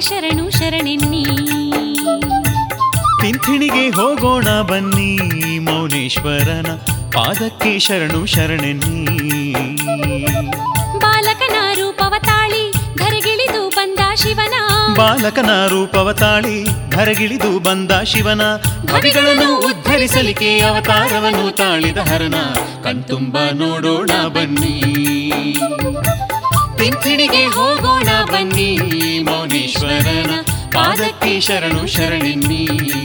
ಶರಣು ಶರಣೆನ್ನಿ ತಿಂಥಿಣಿಗೆ ಹೋಗೋಣ ಬನ್ನಿ ಮೌನೇಶ್ವರನ ಪಾದಕ್ಕೆ ಶರಣು ಶರಣೆನ್ನಿ ಬಾಲಕನ ರೂಪವ ತಾಳಿ ಧರೆಗಿಳಿದು ಬಂದ ಶಿವನ ಬಾಲಕನ ರೂಪವ ತಾಳಿ ಧರಗಿಳಿದು ಬಂದ ಶಿವನ ಭವಿಗಳನ್ನು ಉದ್ಧರಿಸಲಿಕ್ಕೆ ಅವತಾರವನ್ನು ತಾಳಿದ ಹರನ ಕಣ್ತುಂಬ ನೋಡೋಣ ಬನ್ನಿ ತಿಂಥಿಣಿಗೆ ಹೋಗೋಣ ಬನ್ನಿ ಮೌನೇಶ್ವರನ ಪಾದಕ್ಕೆ ಶರಣು ಶರಣೆನ್ನಿ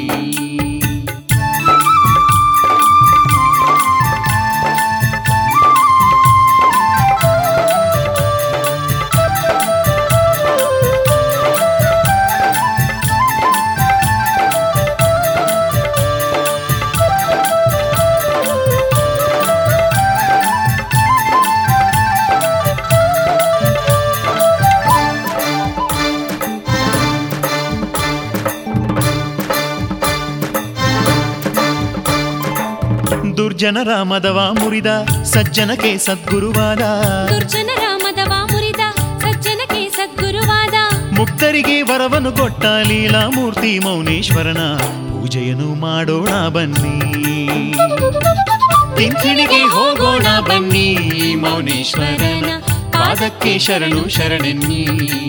ದುರ್ಜನರ ಮದವ ಮುರಿದ ಸಜ್ಜನಕ್ಕೆ ಸದ್ಗುರುವಾದ ದುರ್ಜನರ ಮದವ ಮುರಿದ ಸಜ್ಜನಕ್ಕೆ ಸದ್ಗುರುವಾದ ಮುಕ್ತರಿಗೆ ವರವನ್ನು ಕೊಟ್ಟ ಲೀಲಾಮೂರ್ತಿ ಮೌನೇಶ್ವರನ ಪೂಜೆಯನ್ನು ಮಾಡೋಣ ಬನ್ನಿ ತಿಂಥಿಣಿಗೆ ಹೋಗೋಣ ಬನ್ನಿ ಮೌನೇಶ್ವರನ ಪಾದಕ್ಕೆ ಶರಣು ಶರಣೆನ್ನಿ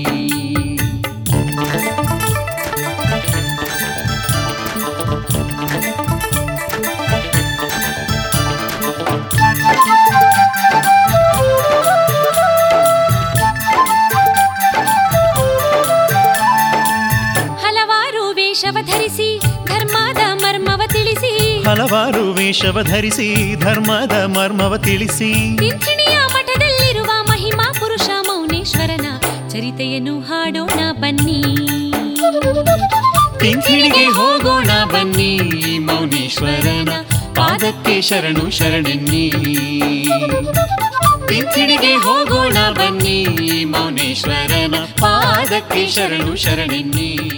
ಹಲವಾರು ವೇಷವ ಧರಿಸಿ ಧರ್ಮದ ಮರ್ಮವ ತಿಳಿಸಿ ಹಲವಾರು ವೇಷವ ಧರಿಸಿ ಧರ್ಮದ ಮರ್ಮವ ತಿಳಿಸಿ ತಿಂಥಿಣಿಯ ಮಠದಲ್ಲಿರುವ ಮಹಿಮಾ ಪುರುಷ ಮೌನೇಶ್ವರನ ಚರಿತೆಯನ್ನು ಹಾಡೋಣ ಬನ್ನಿ ತಿಂಥಿಣಿಗೆ ಹೋಗೋಣ ಬನ್ನಿ ಮೌನೇಶ್ವರನ ಪಾದಕ್ಕೆ ಶರಣು ಶರಣೆನ್ನಿ ತಿಂಥಿಣಿಗೆ ಹೋಗೋಣ ಬನ್ನಿ ಮೌನೇಶ್ವರನ ಪಾದಕ್ಕೆ ಶರಣು ಶರಣೆನ್ನಿ